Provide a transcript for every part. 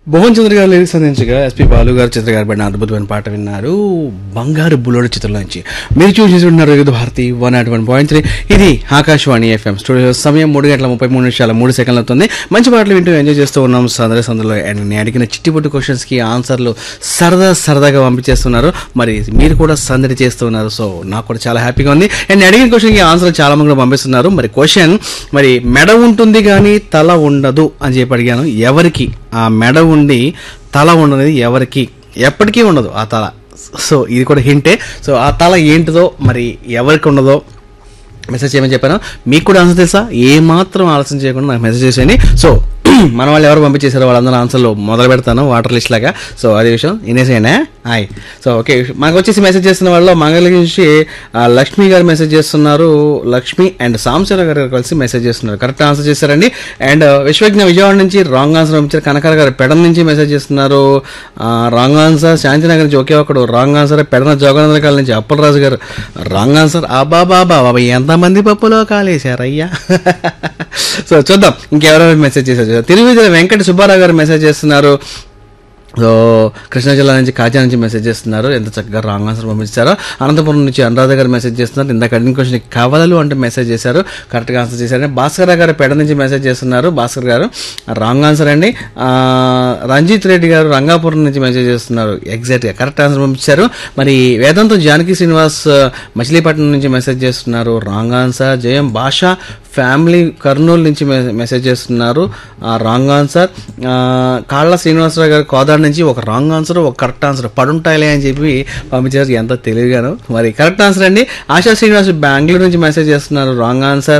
భువన్ చంద్ర గారు లిరిక్స్ అందించగా ఎస్పి బాలు గారు చిత్ర గారు పడిన అద్భుతమైన పాట విన్నారు బంగారు బుల్లోడు చిత్రం నుంచి మీరు చూసి చూస్తున్నారు Vividh Bharati one nought one point three ఇది ఆకాశవాణి ఎఫ్ఎం స్టూడియో సమయం మూడు గంటల ముప్పై మూడు నిమిషాల మూడు సెకండ్లు అవుతుంది మంచి పాటలు వింటూ ఎంజాయ్ చేస్తూ ఉన్నాం సందడి సందడిలో అండ్ నేను అడిగిన చిట్టిపుట్టు క్వశ్చన్స్కి ఆన్సర్లు సరదా సరదాగా పంపించేస్తున్నారు మరి మీరు కూడా సందడి చేస్తున్నారు సో నాకు కూడా చాలా హ్యాపీగా ఉంది అండ్ నేను అడిగిన క్వశ్చన్కి ఆన్సర్ చాలా మంది కూడా పంపిస్తున్నారు మరి క్వశ్చన్ మరి మెడ ఉంటుంది కానీ తల ఉండదు అని చెప్పి అడిగాను ఎవరికి ఆ మెడ ఉండి తల ఉండదు ఎవరికి ఎప్పటికీ ఉండదు ఆ తల సో ఇది కూడా హింటే సో ఆ తల ఏంటిదో మరి ఎవరికి ఉండదో మెసేజ్ చేయమని చెప్పాను మీకు కూడా ఆన్సర్ తెలుసా ఏ మాత్రం ఆలోచన చేయకుండా నాకు మెసేజ్ చేసేయండి సో మన వాళ్ళు ఎవరు పంపించేశారో వాళ్ళందరూ ఆన్సర్లు మొదలు పెడతాను వాటర్ లిస్ట్ లాగా సో అదే విషయం వినేసేయండి హాయ్ సో ఓకే మాకు వచ్చేసి మెసేజ్ చేస్తున్న వాళ్ళు మంగళ నుంచి ఆ, లక్ష్మి గారు మెసేజ్ చేస్తున్నారు లక్ష్మి అండ్ సాంబశివరావు గారు కలిసి మెసేజ్ చేస్తున్నారు కరెక్ట్ ఆన్సర్ చేశారండి అండ్ విశ్వజ్ఞ విజయవాడ నుంచి రాంగ్ ఆన్సర్ పంపించారు కనకాల గారు పెడం నుంచి మెసేజ్ చేస్తున్నారు రాంగ్ ఆన్సర్ శాంతినగర్ నుంచి ఒకే ఒకడు రాంగ్ ఆన్సర్ పెడన జోగనందర కాల నుంచి అప్పలరాజు గారు రాంగ్ ఆన్సర్ అబ్బా బాబా బాబా ఎంతమంది పప్పులో కాలేశారయ్యా సో చూద్దాం ఇంకెవరెవరు మెసేజ్ చేశారు తిరువిజయ వెంకట సుబ్బారావు గారు మెసేజ్ చేస్తున్నారు సో కృష్ణా జిల్లా నుంచి కాజా నుంచి మెసేజ్ చేస్తున్నారు ఎంత చక్కగా రాంగ్ ఆన్సర్ పంపించారో అనంతపురం నుంచి అనురాధ గారు మెసేజ్ చేస్తున్నారు ఇందాక అడిగిన క్వశ్చన్ కవలలు అంటే మెసేజ్ చేశారు కరెక్ట్గా ఆన్సర్ చేశారు భాస్కర్ గారు పెడ నుంచి మెసేజ్ చేస్తున్నారు భాస్కర్ గారు రాంగ్ ఆన్సర్ అండి ఆ, రంజిత్ రెడ్డి గారు రంగాపురం నుంచి మెసేజ్ చేస్తున్నారు ఎగ్జాక్ట్గా కరెక్ట్ ఆన్సర్ పంపించారు మరి వేదాంతం జానకి శ్రీనివాస్ మచిలీపట్నం నుంచి మెసేజ్ చేస్తున్నారు రాంగ్ ఆన్సర్ జయం భాష ఫ్యామిలీ కర్నూలు నుంచి మె- మెసేజ్ చేస్తున్నారు రాంగ్ ఆన్సర్ ఆ, కాళ్ళ శ్రీనివాసరావు గారు కోదాడ నుంచి ఒక రాంగ్ ఆన్సర్ ఒక కరెక్ట్ ఆన్సర్ పడుంటాయిలే అని చెప్పి పంపించారు ఎంత తెలివిగాను మరి కరెక్ట్ ఆన్సర్ అండి ఆశా శ్రీనివాస్ బెంగళూరు నుంచి మెసేజ్ చేస్తున్నారు రాంగ్ ఆన్సర్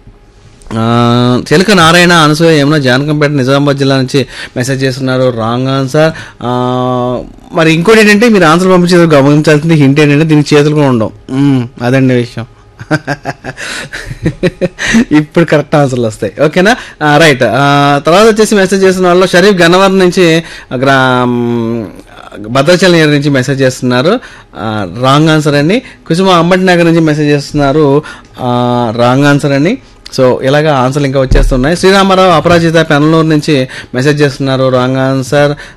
ఆ, చిలక నారాయణ అనసూయ యమున జానకంపేట నిజామాబాద్ జిల్లా నుంచి మెసేజ్ చేస్తున్నారు రాంగ్ ఆన్సర్ ఆ, మరి ఇంకోటి ఏంటంటే మీరు ఆన్సర్ పంపించేది గమనించాల్సింది హింట్ ఏంటంటే దీనికి చేతులు కూడా ఉండవు మ్మ్, అదండి విషయం ఇప్పుడు కరెక్ట్ ఆన్సర్లు వస్తాయి ఓకేనా రైట్ తర్వాత వచ్చేసి మెసేజ్ చేసిన వాళ్ళు షరీఫ్ గన్నవరం నుంచి గ్రా భద్రాచలం ఏరియా నుంచి మెసేజ్ చేస్తున్నారు రాంగ్ ఆన్సర్ అండి కుసుమ అంబటి నగర్ నుంచి మెసేజ్ చేస్తున్నారు రాంగ్ ఆన్సర్ అండి సో ఇలాగా ఆన్సర్లు ఇంకా వచ్చేస్తున్నాయి శ్రీరామారావు అపరాజిత పెనలూరు నుంచి మెసేజ్ చేస్తున్నారు రాంగ్ ఆన్సర్